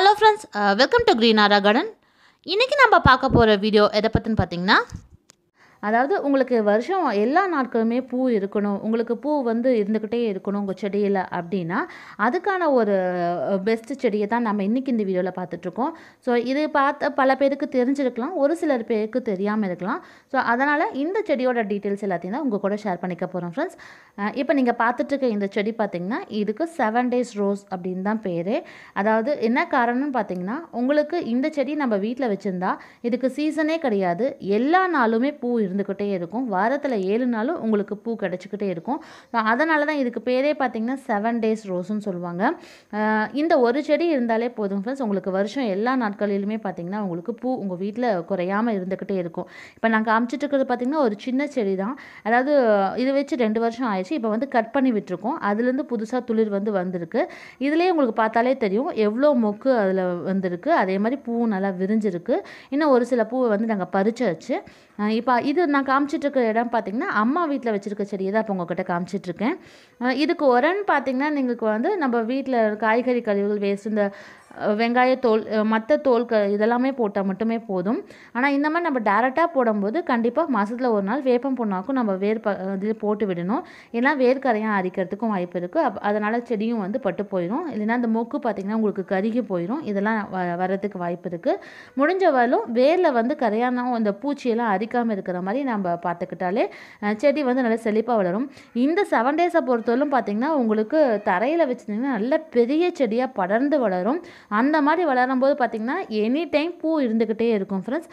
hello friends welcome to green aura garden இன்றைக்கி நம்ம பார்க்க போகிற வீடியோ எதை பற்றின்னு பார்த்தீங்கன்னா அதாவது உங்களுக்கு வருஷம் எல்லா நாட்களுமே பூ இருக்கணும் உங்களுக்கு பூ வந்து இருந்துக்கிட்டே இருக்கணும் உங்கள் செடியில் அப்படின்னா அதுக்கான ஒரு பெஸ்ட் செடியை தான் நம்ம இன்றைக்கி இந்த வீடியோவில் பார்த்துட்ருக்கோம் ஸோ இது பார்த்த பல பேருக்கு தெரிஞ்சிருக்கலாம் ஒரு சிலர் பேருக்கு தெரியாமல் இருக்கலாம் ஸோ அதனால் இந்த செடியோட டீட்டெயில்ஸ் எல்லாத்தையும் தான் உங்கள் கூட ஷேர் பண்ணிக்க போகிறோம் ஃப்ரெண்ட்ஸ் இப்போ நீங்கள் பார்த்துட்ருக்க இந்த செடி பார்த்திங்கன்னா இதுக்கு செவன் டேஸ் ரோஸ் அப்படின்னு தான் பேர் அதாவது என்ன காரணம்னு பார்த்தீங்கன்னா உங்களுக்கு இந்த செடி நம்ம வீட்டில் வச்சுருந்தா இதுக்கு சீசனே கிடையாது எல்லா நாளுமே பூ இருந்துக்கிட்டே இருக்கும் வாரத்தில் ஏழு நாளும் உங்களுக்கு பூ கிடச்சிக்கிட்டே இருக்கும் அதனால தான் இதுக்கு பேரே பார்த்திங்கன்னா செவன் டேஸ் ரோஸ்னு சொல்லுவாங்க அஹ் இந்த ஒரு செடி இருந்தாலே போதும் ஃப்ரெண்ட்ஸ் உங்களுக்கு வருஷம் எல்லா நாட்களிலுமே பார்த்திங்கன்னா உங்களுக்கு பூ உங்கள் வீட்டில் குறையாமல் இருந்துக்கிட்டே இருக்கும் இப்போ நான் காமிச்சிட்டு இருக்கிறது பார்த்திங்கன்னா ஒரு சின்ன செடி தான் அதாவது இது வச்சு ரெண்டு வருஷம் ஆயிடுச்சு இப்போ வந்து கட் பண்ணி விட்டுருக்கோம் அதுலேருந்து புதுசாக துளிர் வந்து வந்திருக்கு இதுலேயே உங்களுக்கு பார்த்தாலே தெரியும் எவ்வளோ மொக்கு அதில் வந்திருக்கு அதே மாதிரி பூவும் நல்லா விரிஞ்சிருக்கு இன்னும் ஒரு சில பூவை வந்து நாங்கள் பறிச்சாச்சு அஹ் இப்போ இது நான் காமிச்சிட்டு இருக்கிற இடம் பார்த்தீங்கன்னா அம்மா வீட்டில் வச்சுருக்க செடியை தான் இப்போ உங்ககிட்ட காமிச்சிட்ருக்கேன் இதுக்கு உரன்னு பார்த்தீங்கன்னா നിങ്ങൾക്ക് வந்து நம்ம வீட்டில் காய்கறி கழிவுகள் வேஸ்ட் இந்த அஹ், வெங்காயத்தோல் மற்ற தோல் க இதெல்லாமே போட்டால் மட்டுமே போதும் ஆனால் இந்த மாதிரி நம்ம டேரெக்டாக போடும்போது கண்டிப்பாக மாதத்தில் ஒரு நாள் வேப்பம் புண்ணாக்கும் நம்ம வேர் ப இதில் போட்டு விடணும் ஏன்னா வேர்க்கரையாக அரிக்கிறதுக்கும் வாய்ப்பு இருக்குது அப் அதனால் செடியும் வந்து பட்டு போயிடும் இல்லைன்னா அந்த மொக்கு பார்த்திங்கன்னா உங்களுக்கு கருகி போயிடும் இதெல்லாம் வ வர்றதுக்கு வாய்ப்பு இருக்குது முடிஞ்ச வரலும் வேரில் வந்து கரையானம் அந்த பூச்சியெல்லாம் அரிக்காமல் இருக்கிற மாதிரி நம்ம பார்த்துக்கிட்டாலே அஹ், செடி வந்து நல்லா செழிப்பாக வளரும் இந்த செவன் டேஸை பொறுத்தவரைக்கும் பார்த்திங்கன்னா உங்களுக்கு தரையில் வச்சுருந்தீங்கன்னா நல்ல பெரிய செடியாக படர்ந்து வளரும் அந்த மாதிரி வளரும் போது பார்த்திங்கன்னா எனி டைம் பூ இருந்துக்கிட்டே இருக்கும் ஃப்ரெண்ட்ஸ்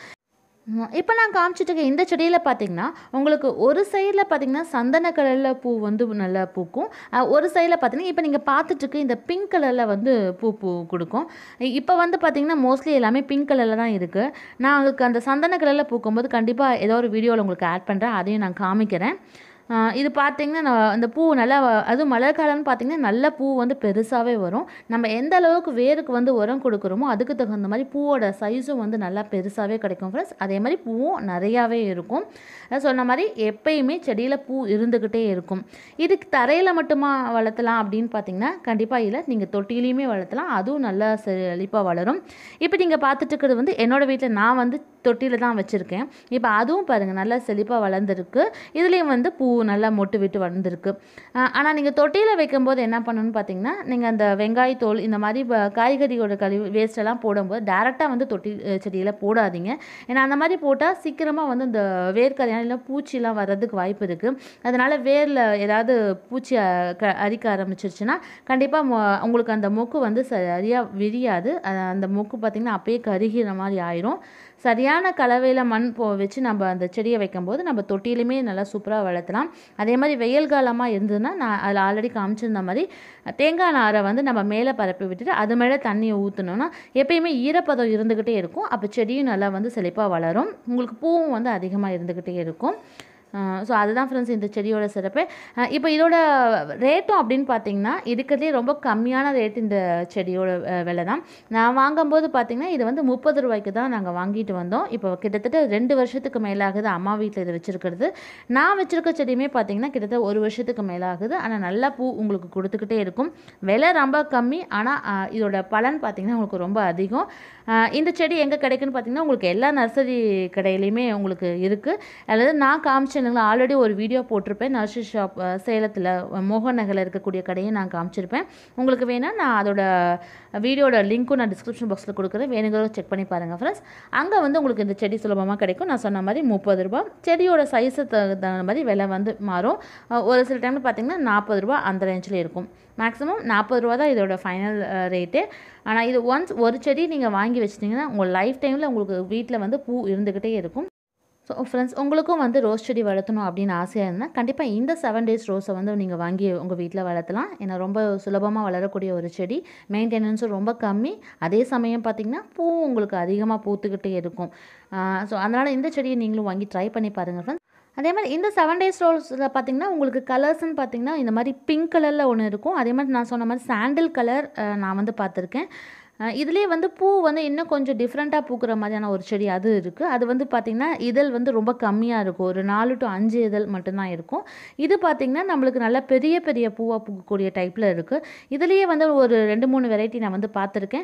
இப்போ நான் காமிச்சிட்டு இருக்க இந்த செடியில் பார்த்தீங்கன்னா உங்களுக்கு ஒரு சைடில் பார்த்தீங்கன்னா சந்தன கலரில் பூ வந்து நல்லா பூக்கும் அஹ் ஒரு சைடில் பார்த்தீங்கன்னா இப்போ நீங்கள் பார்த்துட்டு இருக்க இந்த பிங்க் கலரில் வந்து பூ பூ கொடுக்கும் இப்போ வந்து பார்த்தீங்கன்னா மோஸ்ட்லி எல்லாமே பிங்க் கலரில் தான் இருக்குது நான் உங்களுக்கு அந்த சந்தன கலரில் பூக்கும்போது கண்டிப்பாக ஏதோ ஒரு வீடியோவில் உங்களுக்கு ஆட் பண்ணுறேன் அதையும் நான் காமிக்கிறேன் ஆஹ் இது பார்த்தீங்கன்னா நான் அந்த பூ நல்லா வ- அதுவும் மலர் காலம்னு பார்த்தீங்கன்னா நல்ல பூ வந்து பெருசாகவே வரும் நம்ம எந்த அளவுக்கு வேருக்கு வந்து உரம் கொடுக்குறோமோ அதுக்கு தகுந்த மாதிரி பூவோட சைஸும் வந்து நல்லா பெருசாகவே கிடைக்கும் ஃப்ரெண்ட்ஸ் அதே மாதிரி பூவும் நிறையாவே இருக்கும் நான் சொன்ன மாதிரி எப்பயுமே செடியில் பூ இருந்துக்கிட்டே இருக்கும் இதுக்கு தரையில் மட்டுமா வளர்த்தலாம் அப்படின்னு பார்த்தீங்கன்னா கண்டிப்பாக இல்லை நீங்கள் தொட்டிலையுமே வளர்த்தலாம் அதுவும் நல்லா செழிப்பாக வளரும் இப்போ நீங்கள் பார்த்துட்டு இருக்கிறது வந்து என்னோட வீட்டில் நான் வந்து தொட்டியில் தான் வச்சுருக்கேன் இப்போ அதுவும் பாருங்கள் நல்லா செழிப்பாக வளர்ந்துருக்கு இதுலேயும் வந்து பூ நல்லா மொட்டு விட்டு வளர்ந்துருக்கு ஆனால் நீங்கள் தொட்டியில் வைக்கும்போது என்ன பண்ணணும்னு பார்த்தீங்கன்னா நீங்கள் அந்த வெங்காயத்தோல் இந்த மாதிரி ப- காய்கறியோட கழிவு வேஸ்ட் எல்லாம் போடும்போது டேரெக்டாக வந்து தொட்டி அஹ், செடியில் போடாதீங்க ஏன்னா அந்த மாதிரி போட்டால் சீக்கிரமாக வந்து இந்த வேர்க்கரையான் இல்லை பூச்சிலாம் வர்றதுக்கு வாய்ப்பு இருக்குது அதனால் வேரில் ஏதாவது பூச்சி அஹ், க அரிக்க ஆரம்பிச்சிருச்சுன்னா கண்டிப்பாக உங்களுக்கு அந்த மொக்கு வந்து சரியாக விரியாது அஹ், அந்த மொக்கு பார்த்திங்கன்னா அப்பயே கருகிற மாதிரி ஆயிரும் சரியான கலவையில் மண் போ வச்சு நம்ம அந்த செடியை வைக்கும்போது நம்ம தொட்டியிலுமே நல்லா சூப்பராக வளர்த்தலாம் அதே மாதிரி வெயில் காலமாக இருந்ததுன்னா நான் அதில் ஆல்ரெடி காமிச்சிருந்த மாதிரி தேங்காய் நாரை வந்து நம்ம மேலே பரப்பி விட்டுட்டு அது மேலே தண்ணியை ஊற்றினோன்னா எப்பயுமே ஈரப்பதம் இருந்துக்கிட்டே இருக்கும் அப்போ செடியும் நல்லா வந்து செழிப்பாக வளரும் உங்களுக்கு பூவும் வந்து அதிகமாக இருந்துக்கிட்டே இருக்கும் ஸோ அதுதான் ஃப்ரெண்ட்ஸ் இந்த செடியோட சிறப்பு அஹ் இப்போ இதோட ரேட்டும் அப்படின்னு பார்த்தீங்கன்னா இருக்கிறதுலே ரொம்ப கம்மியான ரேட் இந்த செடியோட அஹ், விலை தான் நான் வாங்கும்போது பார்த்தீங்கன்னா இது வந்து முப்பது ரூபாய்க்கு தான் நாங்கள் வாங்கிட்டு வந்தோம் இப்போ கிட்டத்தட்ட ரெண்டு வருஷத்துக்கு மேலாகுது அம்மா வீட்டில் இது வச்சுருக்கிறது நான் வச்சுருக்க செடியுமே பார்த்தீங்கன்னா கிட்டத்தட்ட ஒரு வருஷத்துக்கு மேலாகுது ஆனால் நல்லா பூ உங்களுக்கு கொடுத்துக்கிட்டே இருக்கும் விலை ரொம்ப கம்மி ஆனால் இதோட பலன் பார்த்தீங்கன்னா உங்களுக்கு ரொம்ப அதிகம் அஹ், இந்த செடி எங்கே கிடைக்குன்னு பார்த்தீங்கன்னா உங்களுக்கு எல்லா நர்சரி கடையிலையுமே உங்களுக்கு இருக்குது அல்லது நான் காமிச்சேனுங்களா ஆல்ரெடி ஒரு வீடியோ போட்டிருப்பேன் நர்சரி ஷாப் சேலத்தில் மோகன் நகரில் இருக்கக்கூடிய கடையை நான் காமிச்சிருப்பேன் உங்களுக்கு வேணால் நான் அதோட வீடியோட லிங்க்கும் நான் டிஸ்கிரிப்ஷன் பாக்ஸில் கொடுக்குறேன் வேணுங்கிறத செக் பண்ணி பாருங்கள் ஃப்ரெண்ட்ஸ் அங்கே வந்து உங்களுக்கு இந்த செடி சுலபமாக கிடைக்கும் நான் சொன்ன மாதிரி முப்பது ரூபா செடியோட சைஸு தகுந்த மாதிரி விலை வந்து மாறும் அஹ் ஒரு சில டைமில் பார்த்தீங்கன்னா நாற்பது ரூபா அந்த ரேஞ்சில் இருக்கும் மேக்ஸிமம் நாற்பது ரூபா தான் இதோட ஃபைனல் ரேட்டு ஆனால் இது ஒன்ஸ் ஒரு செடி நீங்கள் வாங்கி வச்சிட்டிங்கன்னா உங்கள் லைஃப் டைமில் உங்களுக்கு வீட்டில் வந்து பூ இருந்துக்கிட்டே இருக்கும் ஸோ ஃப்ரெண்ட்ஸ் உங்களுக்கும் வந்து ரோஸ் செடி வளர்த்தணும் அப்படின்னு ஆசையாக இருந்தால் கண்டிப்பாக இந்த செவன் டேஸ் ரோஸை வந்து நீங்கள் வாங்கி உங்கள் வீட்டில் வளர்த்தலாம் ஏன்னா ரொம்ப சுலபமாக வளரக்கூடிய ஒரு செடி மெயின்டெனன்ஸும் ரொம்ப கம்மி அதே சமயம் பார்த்திங்கன்னா பூ உங்களுக்கு அதிகமாக பூத்துக்கிட்டே இருக்கும் ஸோ அதனால் இந்த செடியை நீங்களும் வாங்கி ட்ரை பண்ணி பாருங்கள் ஃப்ரெண்ட்ஸ் அதே மாதிரி இந்த செவன் டேஸ் ரோல்ஸில் பார்த்தீங்கன்னா உங்களுக்கு கலர்ஸ்னு பார்த்தீங்கன்னா இந்த மாதிரி பிங்க் கலரில் ஒன்று இருக்கும் அதே மாதிரி நான் சொன்ன மாதிரி சாண்டில் கலர் நான் வந்து பார்த்துருக்கேன் அஹ் இதுலயே வந்து பூ வந்து இன்னும் கொஞ்சம் டிஃப்ரெண்ட்டாக பூக்கிற மாதிரியான ஒரு செடி அது இருக்குது அது வந்து பார்த்திங்கன்னா இதழ் வந்து ரொம்ப கம்மியாக இருக்கும் ஒரு நாலு டு அஞ்சு இதழ் மட்டும்தான் இருக்கும் இது பார்த்திங்கன்னா நம்மளுக்கு நல்ல பெரிய பெரிய பூவாக பூக்கக்கூடிய டைப்பில் இருக்குது இதுலேயே வந்து ஒரு ரெண்டு மூணு வெரைட்டி நான் வந்து பார்த்துருக்கேன்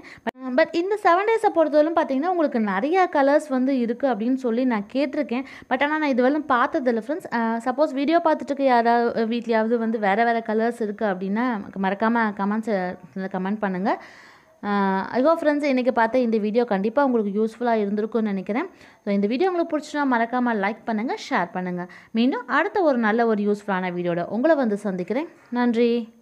பட் இந்த செவன் டேஸை பொறுத்தவரைக்கும் பார்த்தீங்கன்னா உங்களுக்கு நிறையா கலர்ஸ் வந்து இருக்குது அப்படின்னு சொல்லி நான் கேட்டிருக்கேன் பட் ஆனால் நான் இதுவரையும் பார்த்ததில்ல ஃப்ரெண்ட்ஸ் சப்போஸ் வீடியோ பார்த்துட்டு இருக்க யாராவது வீட்லையாவது வந்து வேறு வேறு கலர்ஸ் இருக்குது அப்படின்னா மறக்காமல் கமெண்ட்ஸ் கமெண்ட் பண்ணுங்கள் ஐகோ ஃப்ரெண்ட்ஸ் இன்றைக்கி பார்த்த இந்த வீடியோ கண்டிப்பாக உங்களுக்கு யூஸ்ஃபுல்லாக இருந்திருக்கும்னு நினைக்கிறேன் ஸோ இந்த வீடியோ உங்களுக்கு பிடிச்சினா மறக்காமல் லைக் பண்ணுங்கள் ஷேர் பண்ணுங்கள் மீண்டும் அடுத்த ஒரு நல்ல ஒரு யூஸ்ஃபுல்லான வீடியோட உங்களை வந்து சந்திக்கிறேன் நன்றி